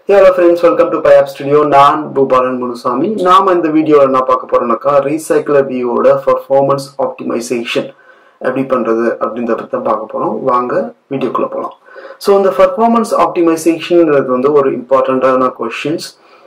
Hello friends welcome to Pipe Studio நான் பூபாலன் முனுசாமி நாம இந்த வீடியோவில் என்ன பார்க்க போறோம்னாக்கா ரீசைக்கிளர் வியூவோட பர்ஃபார்மன்ஸ் ஆப்டிமைசேஷன் எப்படி பண்றது அப்படின்றத பற்றி தான் பார்க்க போறோம் வாங்க வீடியோக்குள்ள போகலாம் ஸோ இந்த பர்ஃபார்மன்ஸ் ஆப்டிமைசேஷன்ன்றது வந்து ஒரு இம்பார்ட்டண்ட்டான கொஷின்ஸ்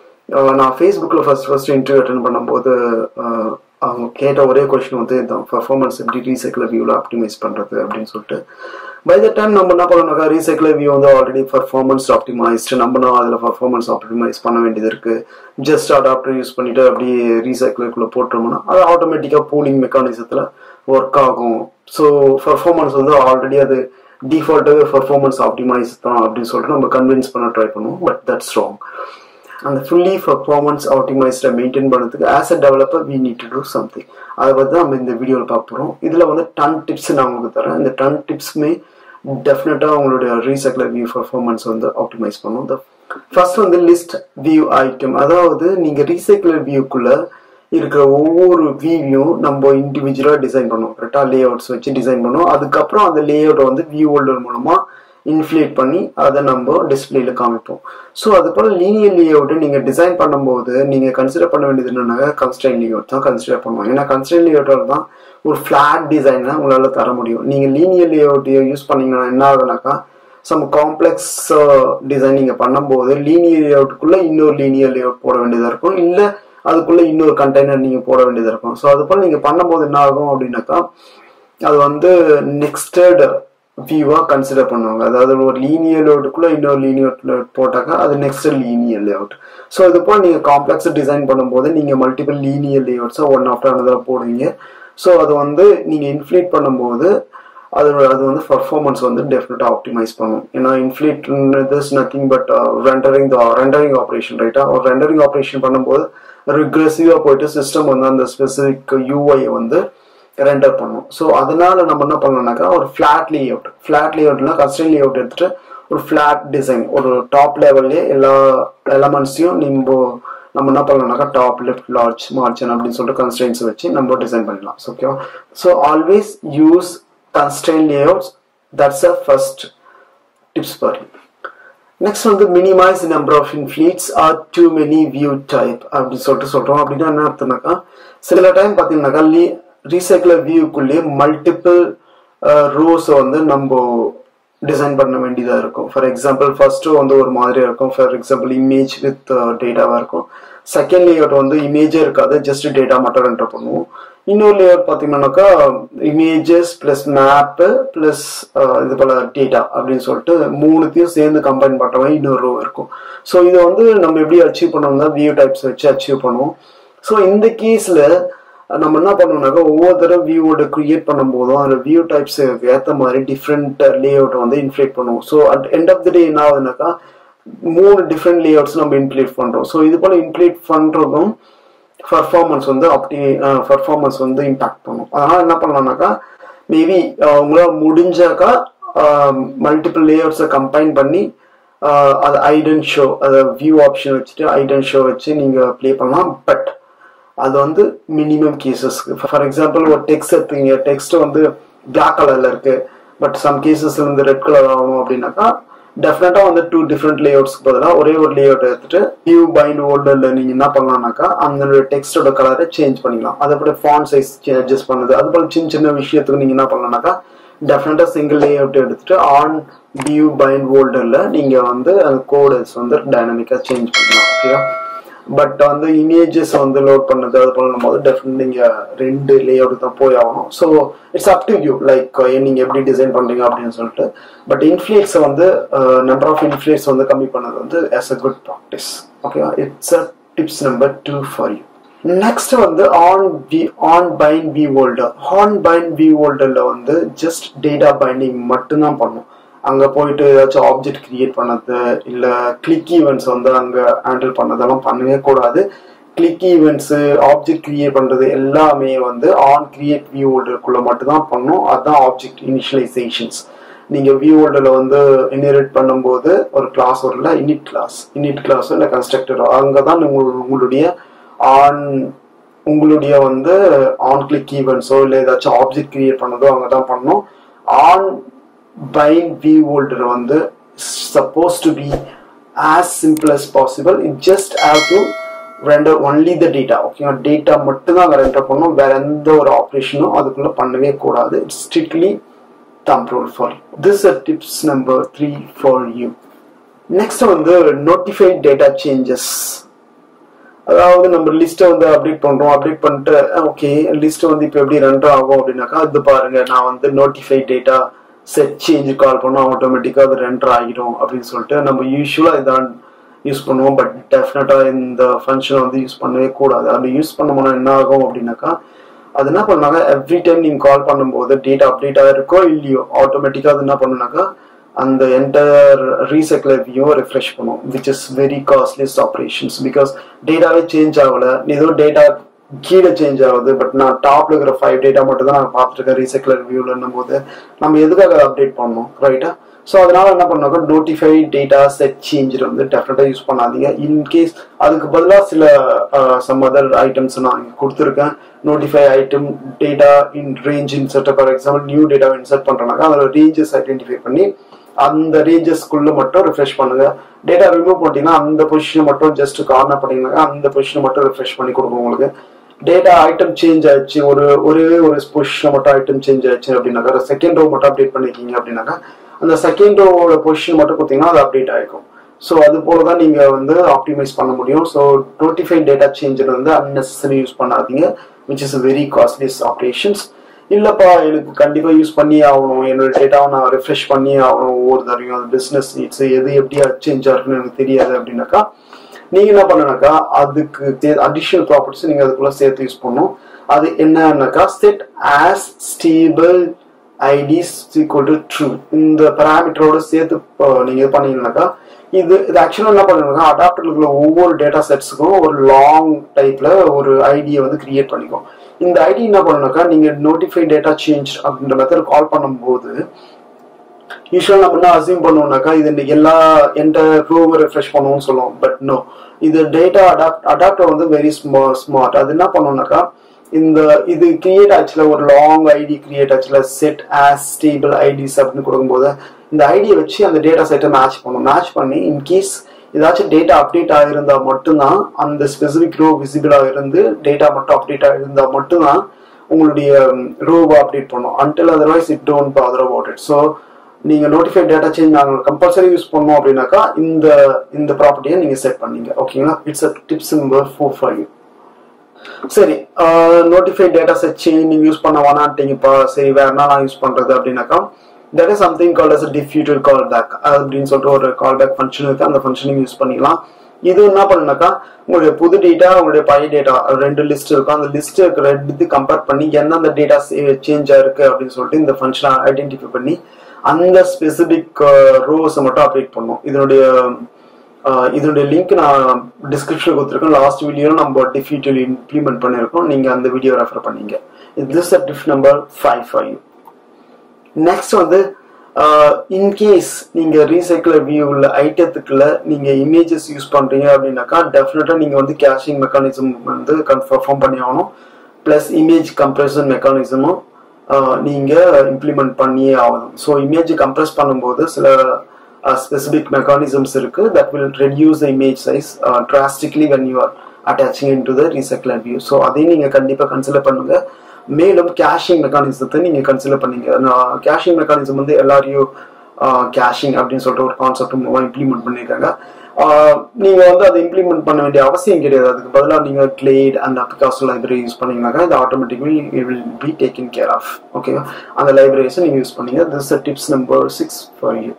நான் ஃபேஸ்புக்கில் ஃபர்ஸ்ட் ஃபர்ஸ்ட் இன்டர்வியூ அட்டன் பண்ணும்போது அஹ், அவங்க கேட்ட ஒரே கொஷின் வந்து இதுதான் பர்ஃபார்மன்ஸ் எப்படி ரீசைக்கிளர் வியூவில் ஆப்டிமைஸ் பண்ணுறது அப்படின்னு சொல்லிட்டு பை த டைம் நம்ம என்ன பண்ணோம்னாக்கா ரீசைக்கிளர் வியூ வந்து ஆல்ரெடி பர்ஃபார்மன்ஸ் ஆப்டிமைஸ்டு நம்ம அதில் பர்ஃபார்மன்ஸ் ஆப்டிமைஸ் பண்ண வேண்டியது இருக்கு ஜஸ்ட் அடாப்டர் யூஸ் பண்ணிட்டு அப்படியே ரீசைக்கிளருக்குள்ள போட்டோம்னா அது ஆட்டோமேட்டிக்காக பூலிங் மெக்கானிசத்தில் ஒர்க் ஆகும் ஸோ பர்ஃபார்மன்ஸ் வந்து ஆல்ரெடி அது டிஃபால்ட்டாகவே பர்ஃபார்மன்ஸ் ஆப்டிமைஸ் தான் அப்படின்னு சொல்லிட்டு நம்ம கன்வின்ஸ் பண்ண ட்ரை பண்ணுவோம் பட் தட்ஸ் ராங் அந்த ஃபுல்லி பர்ஃபார்மன்ஸ் ஆப்டிமைஸ்டை மெயின்டைன் பண்ணுறதுக்கு as a developer we need to do something அதை பற்றி தான் நம்ம இந்த வீடியோவில் பார்க்க போகிறோம் இதில் வந்து டன் டிப்ஸ் நான் உங்களுக்கு தரேன் இந்த டன் டிப்ஸுமே டெஃபினட்டாக உங்களுடைய ரீசைக்கிளர் வியூ பர்ஃபார்மன்ஸ் வந்து ஆப்டிமைஸ் பண்ணும் இந்த ஃபர்ஸ்ட் வந்து லிஸ்ட் வியூ ஐட்டம் அதாவது நீங்கள் ரீசைக்கிளர் வியூக்குள்ள இருக்கிற ஒவ்வொரு வியூவையும் நம்ம இண்டிவிஜுவலாக டிசைன் பண்ணுவோம் கரெக்டாக லே அவுட்ஸ் வச்சு டிசைன் பண்ணுவோம் அதுக்கப்புறம் அந்த லே அவுட்டை வந்து வியூ ஹோல்டர் மூலமாக இன்ஃப்ளேட் பண்ணி அதை நம்ம டிஸ்பிளேல காமிப்போம் ஸோ அது போல் லீனியர் லேஅவுட்டை நீங்கள் டிசைன் பண்ணும்போது நீங்கள் கன்சிடர் பண்ண வேண்டியது என்னன்னா கன்ஸ்டைன் லேஅவுட் தான் கன்சிடர் பண்ணுவோம் ஏன்னா கன்ஸ்டைன் லேஅவுட்டோட தான் ஒரு ஃப்ளாட் டிசைனை உங்களால் தர முடியும் நீங்கள் லீனியர் லேஅவுட் யூஸ் பண்ணீங்கன்னா என்ன ஆகுனாக்கா சம் காம்ப்ளெக்ஸ் டிசைன் நீங்கள் பண்ணும்போது லீனியர் லேஅவுட்டுக்குள்ளே இன்னொரு லீனியர் லேஅவுட் போட வேண்டியதாக இருக்கும் இல்லை அதுக்குள்ளே இன்னொரு கண்டெய்னர் நீங்கள் போட வேண்டியதாக இருக்கும் ஸோ அது போல் நீங்கள் பண்ணும்போது என்ன ஆகும் அப்படின்னாக்கா அது வந்து நெக்ஸ்டட் வியூவா கன்சிடர் பண்ணுவாங்க அதாவது ஒரு லீனியர் லேஅவுட்டுக்குள்ள இன்னொரு லீனியர் லேஅவுட் போட்டாக்கா அது நெக்ஸ்ட் லீனியர் லேஅவுட் ஸோ இது போல் நீங்கள் காம்ப்ளெக்ஸ் டிசைன் பண்ணும்போது நீங்கள் மல்டிபிள் லீனியர் லேஅவுட்ஸை ஒன் ஆஃப்டர் அனதர் போடுவீங்க ஸோ அது வந்து நீங்கள் இன்ஃப்ளீட் பண்ணும்போது அது அது வந்து பர்ஃபார்மன்ஸ் வந்து டெஃபினட்டாக ஆப்டிமைஸ் பண்ணும் ஏன்னா inflate is nothing but rendering the rendering operation ரைட்டா ஒரு ரெண்டரிங் ஆப்ரேஷன் பண்ணும்போது ரிக்ரெசிவாக போயிட்டு சிஸ்டம் வந்து அந்த ஸ்பெசிஃபிக் யூஐ வந்து ரெண்டர் பண்ணும் ஸோ அதனால நம்ம என்ன பண்ணோம்னாக்கா ஒரு ஃபிளாட் லேஅவுட் ஃபிளாட் லேஅவுட்னா கஸ்டம் லேஅவுட் எடுத்துட்டு ஒரு ஃபிளாட் டிசைன் ஒரு டாப் லெவல்லே எல்லா எலமெண்ட்ஸையும் நம்ம நம்ம என்ன பண்ணலாம்னாக்கா டாப் லெஃப்ட் லார்ஜ் மார்ஜன் அப்படின்னு சொல்லிட்டு கன்ஸ்டன்ஸ் வச்சு நம்ம டிசைன் பண்ணலாம் ஓகேவா so always use constraint layouts that's a first tips for you next வந்து minimise number of inflates or too many view type அப்படின்னு சொல்லிட்டு சொல்றோம் அப்படின்னா என்ன அர்த்தம்னாக்கா சில டைம் பார்த்தீங்கன்னாக்கா லீ ரீசைக்கிளர் வியூக்குள்ளேயே மல்டிபிள் ரோஸை வந்து நம்ம டிசைன் பண்ண வேண்டியதாக இருக்கும் ஃபார் எக்ஸாம்பிள் ஃபர்ஸ்ட் வந்து ஒரு மாதிரியா இருக்கும் ஃபார் எக்ஸாம்பிள் இமேஜ் வித் டேட்டாவாக இருக்கும் செகண்ட் லேஅவுட் வந்து இமேஜே இருக்காது ஜஸ்ட் டேட்டா மட்டும் என்டர் பண்ணுவோம் இன்னொரு லேஅவுட் பார்த்தீங்கன்னாக்கா இமேஜஸ் ப்ளஸ் மேப்பு ப்ளஸ் இது போல டேட்டா அப்படின்னு சொல்லிட்டு மூணுத்தையும் சேர்ந்து கம்பைன் பண்ணுற மாதிரி இன்னொரு ரோ இருக்கும் ஸோ இதை வந்து நம்ம எப்படி அச்சீவ் பண்ணுவோம்னா வியூ டைப்ஸ் வச்சு அச்சீவ் பண்ணுவோம் ஸோ இந்த கேஸில் நம்ம என்ன பண்ணோம்னாக்கா ஒவ்வொரு தடவை வியூவோட கிரியேட் பண்ணும்போதும் அந்த வியூ டைப்ஸ் ஏற்ற மாதிரி டிஃப்ரெண்ட் லேஅவுட்டை வந்து இன்ஃப்ளேட் பண்ணுவோம் so at end of the day என்ன ஆகுதுனாக்கா மூணு டிஃப்ரெண்ட் லேஅவுட்ஸ் நம்ம இன்ப்ளேட் பண்ணுறோம் ஸோ இது போல் இன்ப்ளேட் பண்ணுறதும் பர்ஃபார்மன்ஸ் வந்து அப்படி பர்ஃபார்மன்ஸ் வந்து இம்பாக்ட் பண்ணும் அதனால் என்ன பண்ணலாம்னாக்கா மேபி உங்களால் முடிஞ்சாக்கா மல்டிபிள் லேஅவுட்ஸை கம்பைன் பண்ணி ஆஹ் அது ஐடன் ஷோ அதை வியூ ஆப்ஷன் வச்சுட்டு ஐடன் ஷோ வச்சு நீங்கள் ப்ளே பண்ணலாம் பட் அது வந்து மினிமம் கேசஸ்க்கு ஃபார் எக்ஸாம்பிள் ஒரு டெக்ஸ்ட் எடுத்தீங்க டெக்ஸ்ட் வந்து பிளாக் கலர்ல இருக்கு பட் சம் கேசஸ்ல இருந்து ரெட் கலர் ஆகணும் அப்படின்னாக்கா டெஃபினட்டா வந்து டூ டிஃப்ரெண்ட் லேஅவுட்ஸ்க்கு பதிலாக ஒரே ஒரு லேஅவுட் எடுத்துட்டு வியூ பைண்ட் ஹோல்டர்ல நீங்க என்ன பண்ணலாம்னாக்கா அந்த டெக்ஸ்டோட கலரை சேஞ்ச் பண்ணிக்கலாம் அதை போல ஃபாண்ட் சைஸ் அட்ஜஸ்ட் பண்ணுது அது போல சின்ன சின்ன விஷயத்துக்கு நீங்க என்ன பண்ணலாம்னாக்கா டெஃபினட்டா சிங்கிள் லேஅவுட் எடுத்துட்டு ஆன் வியூ பைண்ட் ஹோல்டர்ல நீங்க வந்து அந்த கோடஸ் வந்து டைனமிக்கா சேஞ்ச் பண்ணலாம் ஓகேவா பட் வந்து இமேஜஸ் வந்து லோட் பண்ணது அது பண்ணும் போது டெஃபினட் நீங்க ரெண்டு லேஅவுட் தான் போய் ஆகணும் so it's up to you like நீங்க எப்படி டிசைன் பண்றீங்க அப்படின்னு சொல்லிட்டு பட் இன்ஃபிளியன்ஸ் வந்து நம்பர் ஆஃப் இன்ஃபிளியன்ஸ் வந்து கம்மி பண்ணது வந்து ஆஸ் அ குட் ப்ராக்டிஸ் ஓகேவா it's a tips number two for you next வந்து on V on bind V holder on bind V ஹோல்டர்ல வந்து ஜஸ்ட் டேட்டா பைண்டிங் மட்டும்தான் பண்ணும் அங்கே போயிட்டு ஏதாச்சும் ஆப்ஜெக்ட் கிரியேட் பண்ணது இல்லை கிளிக் ஈவெண்ட்ஸ் வந்து அங்கே ஹேண்டில் பண்ணதெல்லாம் பண்ணவே கூடாது கிளிக் ஈவெண்ட்ஸு ஆப்ஜெக்ட் கிரியேட் பண்ணுறது எல்லாமே வந்து ஆன் கிரியேட் வியூ ஹோல்டருக்குள்ளே மட்டும்தான் பண்ணும் அதுதான் ஆப்ஜெக்ட் இனிஷியலைசேஷன்ஸ் நீங்கள் வியூ ஹோல்டரில் வந்து இன்ஹெரிட் பண்ணும்போது ஒரு கிளாஸ் வரல இனிட் கிளாஸ் இனிட் கிளாஸ் இல்லை கன்ஸ்ட்ரக்டர் அங்கே தான் உங்களுடைய ஆன் உங்களுடைய வந்து ஆன் கிளிக் ஈவெண்ட்ஸோ இல்லை ஏதாச்சும் ஆப்ஜெக்ட் கிரியேட் பண்ணதோ அங்கே தான் பண்ணணும் ஆன் பைன் வியூ ஹோல்டர் வந்து suppose to be as simple as possible it just have to render only the data ஓகேவா டேட்டா மட்டும் தான் அங்கே ரெண்டர் பண்ணணும் வேற எந்த ஒரு ஆப்ரேஷனும் அதுக்குள்ள பண்ணவே கூடாது it's strictly thumb rule for you. This is tips number three for you. Next வந்து notify data changes. அதாவது நம்ம லிஸ்ட்டை வந்து அப்டேட் பண்றோம் அப்டேட் பண்ணிட்டு ஓகே லிஸ்ட் வந்து இப்போ எப்படி ரன் ஆகும் அப்படின்னாக்கா இது பாருங்க நான் வந்து notify data set change call பண்ணோம் ஆட்டோமேட்டிக்காக அது ரெண்டர் ஆகிடும் அப்படின்னு சொல்லிட்டு நம்ம யூஸ்வலாக இதான் யூஸ் பண்ணுவோம் பட் டெஃபினட்டாக இந்த ஃபங்க்ஷனை வந்து யூஸ் பண்ணவே கூடாது அப்படி யூஸ் பண்ணோம்னா என்ன ஆகும் அப்படின்னாக்கா அது என்ன பண்ணாங்க எவ்ரி டைம் நீங்க கால் பண்ணும்போது டேட்டா அப்டேட் ஆயிருக்கோ இல்லையோ ஆட்டோமேட்டிக்கா அது என்ன பண்ணுனாக்கா அந்த என்டையர் ரீசைக்கிளர் வியூ ரெஃப்ரெஷ் பண்ணும் which is very costliest operations because டேட்டாவே சேஞ்ச் ஆகல ஏதோ டேட்டா கீழே சேஞ்ச் ஆகுது பட் நான் டாப்ல இருக்கிற ஃபைவ் டேட்டா மட்டும் தான் நான் பார்த்துருக்கேன் ரீசைக்கிளர் வியூல போது நம்ம எதுக்காக அப்டேட் பண்ணணும் ரைட்டா ஸோ அதனால என்ன பண்ணாக்க நோட்டிஃபை டேட்டா செட் சேஞ்ச் வந்து டெஃபினட்டாக யூஸ் பண்ணாதீங்க இன்கேஸ் அதுக்கு பதிலாக சில சம் அதர் ஐட்டம்ஸ் நான் இங்கே கொடுத்துருக்கேன் notify item data in range insert for example new data insert பண்ணுறனாக்கா அதில் ரேஞ்சஸ் ஐடென்டிஃபை பண்ணி அந்த ரேஞ்சஸ்க்குள்ள மட்டும் ரிஃப்ரெஷ் பண்ணுங்க டேட்டா ரிமூவ் பண்ணிட்டீங்கன்னா அந்த பொசிஷனை மட்டும் ஜஸ்ட் கார்னர் பண்ணீங்கன்னா அந்த பொசிஷனை மட்டும் ரிஃப்ரெஷ் பண்ணி கொடுக்கும் உங்களுக்கு டேட்டா ஐட்டம் சேஞ்ச் ஆயிடுச்சு ஒரு ஒரே ஒரு பொசிஷன் மட்டும் ஐட்டம் சேஞ்ச் ஆயிடுச்சு அப்படின்னாக்கா செகண்ட் ரோ மட்டும் அப்டேட் பண்ணிருக்கீங்க அப்படின்னாக்கா அந்த செகண்ட் ரோவோட பொசிஷன் மட்டும் கொடுத்தீங்கன்னா அது அப்டேட் ஆகிக்கும் ஸோ அது போல தான் நீங்கள் வந்து ஆப்டிமைஸ் பண்ண முடியும் ஸோ நோட்டிஃபை டேட்டா சேஞ்சர் வந்து அன்னெசரி யூஸ் பண்ணாதீங்க which is very costliest operations இல்லைப்பா எனக்கு கண்டிப்பாக யூஸ் பண்ணி ஆகணும் என்னோட டேட்டாவை நான் ரிஃப்ரெஷ் பண்ணி ஆகணும் ஒவ்வொரு தரையும் அது பிஸ்னஸ் நீட்ஸ் எது எப்படி சேஞ்ச் ஆகுன்னு எனக்கு தெரியாது அப்படின்னாக்கா நீங்க என்ன பண்ணனாக்கா அதுக்கு அடிஷனல் ப்ராப்பர்ட்டிஸ் நீங்க அதுக்குள்ள சேர்த்து யூஸ் பண்ணும் அது என்னன்னாக்கா set has stable IDs equal to true இந்த பேராமீட்டரோட சேர்த்து நீங்க இது பண்ணீங்கன்னாக்கா இது இது ஆக்சுவலாக என்ன பண்ணுங்கன்னா அடாப்டர்களுக்குள்ள ஒவ்வொரு டேட்டா செட்ஸுக்கும் ஒரு லாங் டைப்ல ஒரு ஐடியை வந்து கிரியேட் பண்ணிக்கும் இந்த ஐடி என்ன பண்ணுனாக்கா நீங்க நோட்டிஃபை டேட்டா சேஞ்ச் அப்படின்ற மெத்தட் கால் பண்ணும்போது யூஸ்வலாக நம்ம என்ன அசியூம் பண்ணுவோம்னாக்கா இது எல்லா எந்த ரோவை ரெஃப்ரெஷ் பண்ணுவோம்னு சொல்லுவோம் பட் நோ இது டேட்டா அடாப்ட் அடாப்டர் வந்து வெரி ஸ்மா ஸ்மார்ட் அது என்ன பண்ணுவோம்னாக்கா இந்த இது கிரியேட் ஆச்சுல ஒரு லாங் ஐடி கிரியேட் ஆச்சுல செட் ஆஸ் ஸ்டேபிள் ஐடிஸ் அப்படின்னு கொடுக்கும்போது இந்த ஐடியை வச்சு அந்த டேட்டா செட்டை மேட்ச் பண்ணும் மேட்ச் பண்ணி இன்கேஸ் ஏதாச்சும் டேட்டா அப்டேட் ஆகிருந்தா மட்டும்தான் அந்த ஸ்பெசிபிக் ரோ விசிபிளாக இருந்து டேட்டா மட்டும் அப்டேட் ஆகிருந்தா மட்டும்தான் உங்களுடைய ரோவை அப்டேட் பண்ணும் until otherwise it don't bother about it so நீங்க நோட்டிஃபை டேட்டா சேஞ்ச் நாங்கள் கம்பல்சரி யூஸ் பண்ணோம் அப்படின்னாக்கா இந்த இந்த ப்ராப்பர்ட்டியை நீங்க செட் பண்ணீங்க ஓகேங்களா it's a tips number four five சரி நோட்டிஃபை டேட்டா செட் சேஞ்ச் நீங்க யூஸ் பண்ண வேணான்ட்டீங்கப்பா சரி வேற என்ன நான் யூஸ் பண்றது அப்படின்னாக்கா that is something call as diff util callback அப்படின்னு சொல்லிட்டு ஒரு கால் பேக் ஃபங்க்ஷன் இருக்கு அந்த ஃபங்க்ஷனையும் யூஸ் பண்ணிக்கலாம் இது என்ன பண்ணுனாக்கா உங்களுடைய புது டேட்டா உங்களுடைய பழைய டேட்டா ரெண்டு லிஸ்ட் இருக்கும் அந்த லிஸ்ட் இருக்கிற ரெண்டு கம்பேர் பண்ணி எந்தெந்த டேட்டா சேஞ்ச் ஆயிருக்கு அப்படின்னு சொல்லிட்டு இந்த ஃபங்க்ஷனை ஐடென்டிஃபை பண்ணி அந்த ஸ்பெசிபிக் ரோஸை மட்டும் அப்டேட் பண்ணும் இதனுடைய இதனுடைய லிங்க் நான் டிஸ்கிரிப்ஷனில் கொடுத்துருக்கேன் லாஸ்ட் வீடியோவில் நம்ம டிஃபியூட்டில் இம்ப்ளிமெண்ட் பண்ணியிருக்கோம் நீங்கள் அந்த வீடியோ ரெஃபர் பண்ணீங்க this a diff number five five next வந்து இன்கேஸ் நீங்க ரீசைக்கிளர் வியூ உள்ள ஐட்டத்துக்குள்ள நீங்க இமேஜஸ் யூஸ் பண்றீங்க அப்படின்னாக்கா டெஃபினட்டா நீங்க வந்து கேஷிங் மெக்கானிசம் வந்து கன்ஃபார்ம் பண்ணி ஆகணும் பிளஸ் இமேஜ் கம்ப்ரெஷன் மெக்கானிசமும் நீங்க இம்ப்ளிமெண்ட் பண்ணியே ஆகணும் ஸோ இமேஜ் கம்ப்ரெஸ் பண்ணும்போது சில ஸ்பெசிபிக் மெக்கானிசம்ஸ் இருக்கு that will reduce the image size drastically when you are attaching into the recycler view so அதையும் நீங்க கண்டிப்பா கன்சிடர் பண்ணுங்க மேலும் கேஷிங் மெக்கானிசத்தை நீங்க கன்சிடர் பண்ணீங்க கேஷிங் மெக்கானிசம் வந்து எல்லாரையும் கேஷிங் அப்படின்னு சொல்லிட்டு ஒரு கான்செப்ட் மூலமா இம்ப்ளிமெண்ட் பண்ணியிருக்காங்க நீங்க வந்து அதை இம்ப்ளிமெண்ட் பண்ண வேண்டிய அவசியம் கிடையாது அதுக்கு பதிலாக நீங்க Glide and Picasso library use பண்ணீங்கன்னாக்கா இது automatically will be taking care of ஓகேவா அந்த லைப்ரரிஸை நீங்க யூஸ் பண்ணீங்க this tips number six for you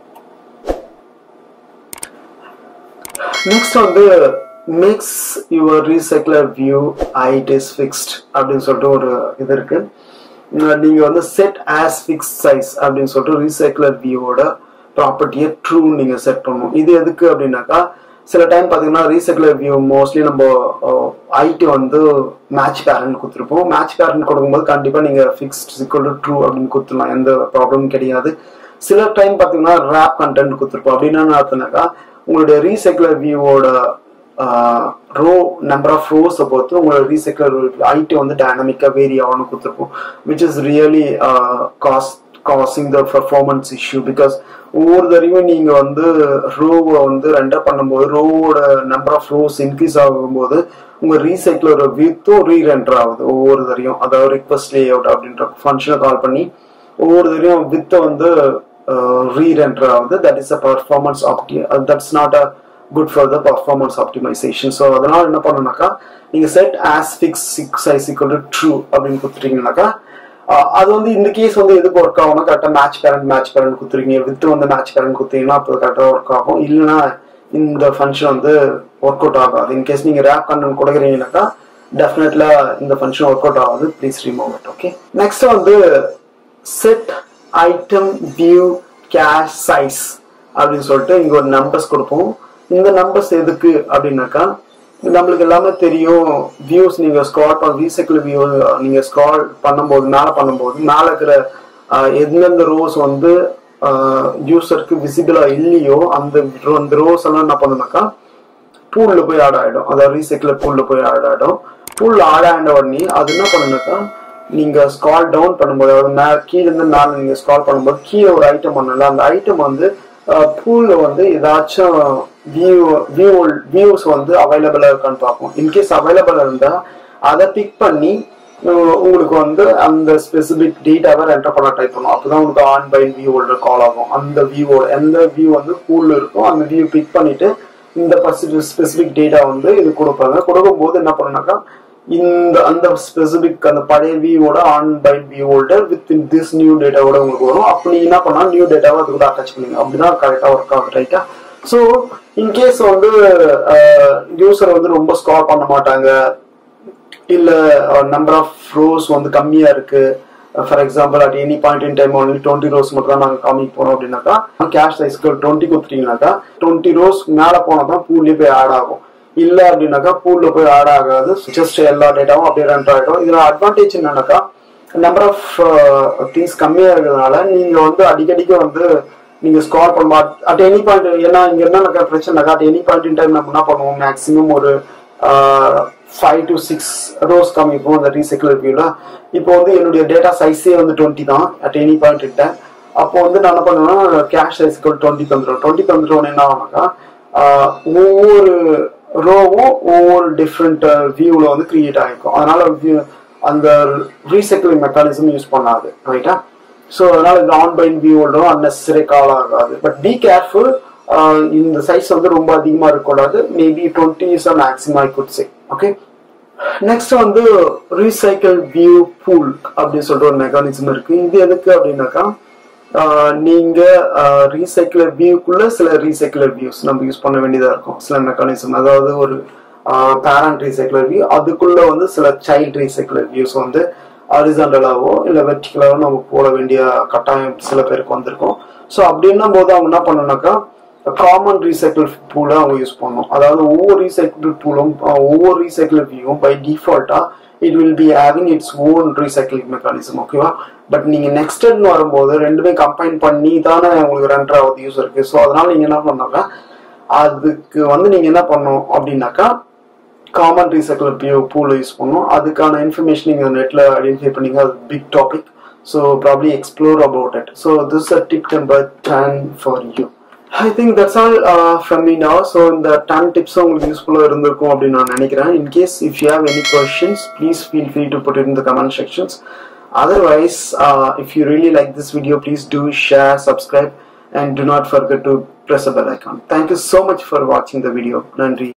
next வந்து makes your recycler view it is fixed அப்படின்னு சொல்லிட்டு ஒரு இது இருக்கு நீங்க வந்து செட் ஆஸ் ஃபிக்ஸ் சைஸ் அப்படின்னு சொல்லிட்டு ரீசைக்கிளர் வியூவோட ப்ராப்பர்ட்டியை ட்ரூ நீங்க செட் பண்ணணும் இது எதுக்கு அப்படின்னாக்கா சில டைம் பார்த்தீங்கன்னா ரீசைக்கிளர் வியூ மோஸ்ட்லி நம்ம ஐடி வந்து மேட்ச் பேரண்ட் கொடுத்துருப்போம் மேட்ச் பேரண்ட் கொடுக்கும்போது கண்டிப்பாக நீங்கள் ஃபிக்ஸ்ட் சிக்கல் ட்ரூ அப்படின்னு கொடுத்துடலாம் எந்த ப்ராப்ளமும் கிடையாது சில டைம் பார்த்தீங்கன்னா ரேப் கண்டென்ட் கொடுத்துருப்போம் அப்படின்னு என்ன அர்த்தம்னாக்கா உங்களுடைய ரீசைக்கிளர் வியூவோட ரோ நம்பர் ஆஃப் ரோஸை பொறுத்து உங்களோட ரீசைக்கிளர் ஐடி வந்து டைனமிக்காக வேரி ஆகணும்னு கொடுத்துருப்போம் which is really cost causing the performance issue because ஒவ்வொரு தடவையும் நீங்க வந்து ரோவை வந்து ரெண்டர் பண்ணும்போது ரோவோட நம்பர் ஆஃப் ரோஸ் இன்க்ரீஸ் ஆகும்போது உங்க ரீசைக்கிளோட வித்தும் ரீ ரெண்டர் ஆகுது ஒவ்வொரு தடவையும் அதாவது ரிக்வஸ்ட் லே அவுட் அப்படின்ற ஃபங்க்ஷனை கால் பண்ணி ஒவ்வொரு தடவையும் வித்தை வந்து ரீ ரெண்டர் ஆகுது தட் இஸ் அ பர்ஃபார்மன்ஸ் ஆப்டி that's not a good for the performance optimisation so அதனால என்ன பண்ணணும்னாக்கா நீங்க செட் ஆஸ் ஃபிக்ஸ் சிக்ஸ் ஐஸ் ஈக்குவல் டு ட்ரூ அப்படின்னு கொடுத்துட்டீங்கன்னாக்கா அது வந்து இந்த கேஸ் வந்து எதுக்கு ஒர்க் ஆகும்னா கரெக்டாக மேட்ச் கரண்ட் மேட்ச் கரண்ட் கொடுத்துருங்க வித்து வந்து மேட்ச் கரண்ட் கொடுத்தீங்கன்னா அப்போ கரெக்டாக ஒர்க் ஆகும் இல்லைன்னா இந்த ஃபங்க்ஷன் வந்து ஒர்க் அவுட் ஆகாது இன்கேஸ் நீங்க ரேப் கண்டென்ட் கொடுக்குறீங்கன்னாக்கா டெஃபினெட்லா இந்த ஃபங்க்ஷன் ஒர்க் அவுட் ஆகாது please remove it okay next வந்து set item view cache size அப்படின்னு சொல்லிட்டு இங்க ஒரு நம்பர்ஸ் கொடுப்போம் இந்த நம்பர்ஸ் எதுக்கு அப்படின்னாக்கா நம்மளுக்கு எல்லாமே தெரியும் வியூஸ் நீங்க ஸ்க்ரால் பண்ண ரீசைக்கிள் வியூ நீங்க ஸ்க்ரால் பண்ணும்போது மேல பண்ணும்போது மேல இருக்கிற எந்தெந்த ரோஸ் வந்து யூசருக்கு விசிபிளா இல்லையோ அந்த அந்த ரோஸ் எல்லாம் என்ன பண்ணுனாக்கா பூல்ல போய் ஆட் ஆயிடும் அதாவது ரீசைக்கிள் பூல்ல போய் ஆட் ஆயிடும் பூல்ல ஆட் ஆன உடனே அது என்ன பண்ணுனாக்கா நீங்க ஸ்கால் டவுன் பண்ணும்போது அதாவது மே கீழே இருந்து மேல நீங்க ஸ்கால் பண்ணும்போது கீழே ஒரு ஐட்டம் பண்ணல அந்த ஐட்டம் வந்து பூல்ல வந்து ஏதாச்சும் வியூ வியூ வியூஸ் வந்து அவைலபிளா இருக்கான்னு பார்ப்போம் இன்கேஸ் அவைலபிள் இருந்தா அதை பிக் பண்ணி உங்களுக்கு வந்து அந்த ஸ்பெசிபிக் டேட்டாவை என்டர் பண்ண டைப் பண்ணும் அப்பதான் உங்களுக்கு ஆன் பை வியூ ஹோல்டர் கால் ஆகும் அந்த வியூவோட எந்த வியூ வந்து பூல்ல இருக்கும் அந்த வியூ பிக் பண்ணிட்டு இந்த ஸ்பெசிபிக் டேட்டா வந்து இது கொடுப்பாங்க கொடுக்கும் போது என்ன பண்ணுனாக்கா இந்த அந்த ஸ்பெசிபிக் அந்த பழைய வியூவோட ஆன் பை view holder with this new டேட்டாவோட உங்களுக்கு வரும் அப்படி என்ன பண்ணா நியூ டேட்டாவை அது கூட அட்டாச் பண்ணுங்க அப்படிதான் கரெக்டா ஒர்க் ஆகும் ரைட்டா ஸோ இன்கேஸ் வந்து யூசர் வந்து ரொம்ப ஸ்கார் பண்ண மாட்டாங்க இல்ல நம்பர் ஆஃப் ரோஸ் வந்து கம்மியா இருக்கு for example at any point in time only twenty rows மட்டும் தான் நாங்கள் காமிக்க போறோம் அப்படின்னாக்கா கேஷ் சைஸ்க்கு டுவெண்ட்டி கொடுத்துட்டீங்கன்னாக்கா டுவெண்ட்டி ரோஸ் மேலே போனால் தான் பூல்லேயே போய் ஆட் ஆகும் இல்லை அப்படின்னாக்கா பூல்ல போய் ஆட் ஆகாது ஜஸ்ட் எல்லா டேட்டாவும் அப்படியே ரன் ஆகிடும் இதுல அட்வான்டேஜ் என்னன்னாக்கா நம்பர் ஆஃப் திங்ஸ் கம்மியா இருக்கிறதுனால நீங்க வந்து அடிக்கடிக்க வந்து நீங்க ஸ்கோர் பண்ண அட் எனி பாயிண்ட் ஏன்னா இங்க என்ன பிரச்சனைனாக்கா at any point in time நம்ம என்ன பண்ணுவோம் மேக்ஸிமம் ஒரு ஃபைவ் டு சிக்ஸ் ரோஸ் காமிப்போம் அந்த ரீசைக்கிள் வியூல இப்போ வந்து என்னுடைய டேட்டா சைஸே வந்து டுவெண்ட்டி தான் at any point in time அப்போ வந்து நான் என்ன பண்ணுவேன்னா கேஷ் சைஸ்க்கு டுவெண்ட்டி தந்துடும் டுவெண்ட்டி தந்துடும் என்ன ஆகுனாக்கா ஒவ்வொரு ரோவும் ஒவ்வொரு டிஃப்ரெண்ட் வியூல வந்து கிரியேட் ஆகிருக்கும் அதனால அந்த ரீசைக்கிளிங் மெக்கானிசம் யூஸ் பண்ணாது ரைட்டா ஸோ அதனால இந்த ஆன் பைன் வியூ ஹோல்டரும் அன்னெசரி கால் ஆகாது பட் பி கேர்ஃபுல் இந்த சைஸ் வந்து ரொம்ப அதிகமாக இருக்கக்கூடாது maybe twenty is a maximum I could say okay next வந்து ரீசைக்கிள் வியூ பூல் அப்படின்னு சொல்லிட்டு ஒரு மெக்கானிசம் இருக்கு இது எதுக்கு அப்படின்னாக்கா நீங்க ரீசைக்கிளர் வியூக்குள்ள சில ரீசைக்கிளர் வியூஸ் நம்ம யூஸ் பண்ண வேண்டியதா இருக்கும் சில மெக்கானிசம் அதாவது ஒரு பேரண்ட் ரீசைக்கிளர் வியூ அதுக்குள்ள வந்து சில சைல்ட் ரீசைக்கிளர் வியூஸ் வந்து ஹாரிசாண்டலாவோ இல்லை வெர்டிகலாவோ நம்ம போட வேண்டிய கட்டாயம் சில பேருக்கு வந்திருக்கும் ஸோ அப்படின்னும் போது அவங்க என்ன பண்ணணும்னாக்கா காமன் ரீசைக்கிள் பூலை அவங்க யூஸ் பண்ணணும் அதாவது ஒவ்வொரு ரீசைக்கிள் பூலும் ஒவ்வொரு ரீசைக்கிள் வியூவும் பை டிஃபால்ட்டா it will be having its own recycling mechanism ஓகேவா பட் நீங்க நெக்ஸ்ட்னு வரும்போது ரெண்டுமே கம்பைன் பண்ணி தானே உங்களுக்கு ரெண்டர் ஆகுது யூஸ் இருக்கு ஸோ அதனால நீங்க என்ன பண்ணாக்கா அதுக்கு வந்து நீங்க என்ன பண்ணணும் அப்படின்னாக்கா காமன் ரீசைக்கிள் பியூ பூல யூஸ் பண்ணணும் அதுக்கான இன்ஃபர்மேஷன் நீங்க நெட்ல ஐடென்டிஃபை பண்ணீங்க அது big topic so probably explore about it so this a tip number ten for you I think that's all from me now so இந்த டென் டிப்ஸ் உங்களுக்கு யூஸ்ஃபுல்லாக இருந்திருக்கும் அப்படின்னு நான் நினைக்கிறேன் in case if you have any questions please feel free to put in the comment sections otherwise uh, if you really like this video please do share subscribe and do not forget to press the bell icon thank you so much for watching the video nandri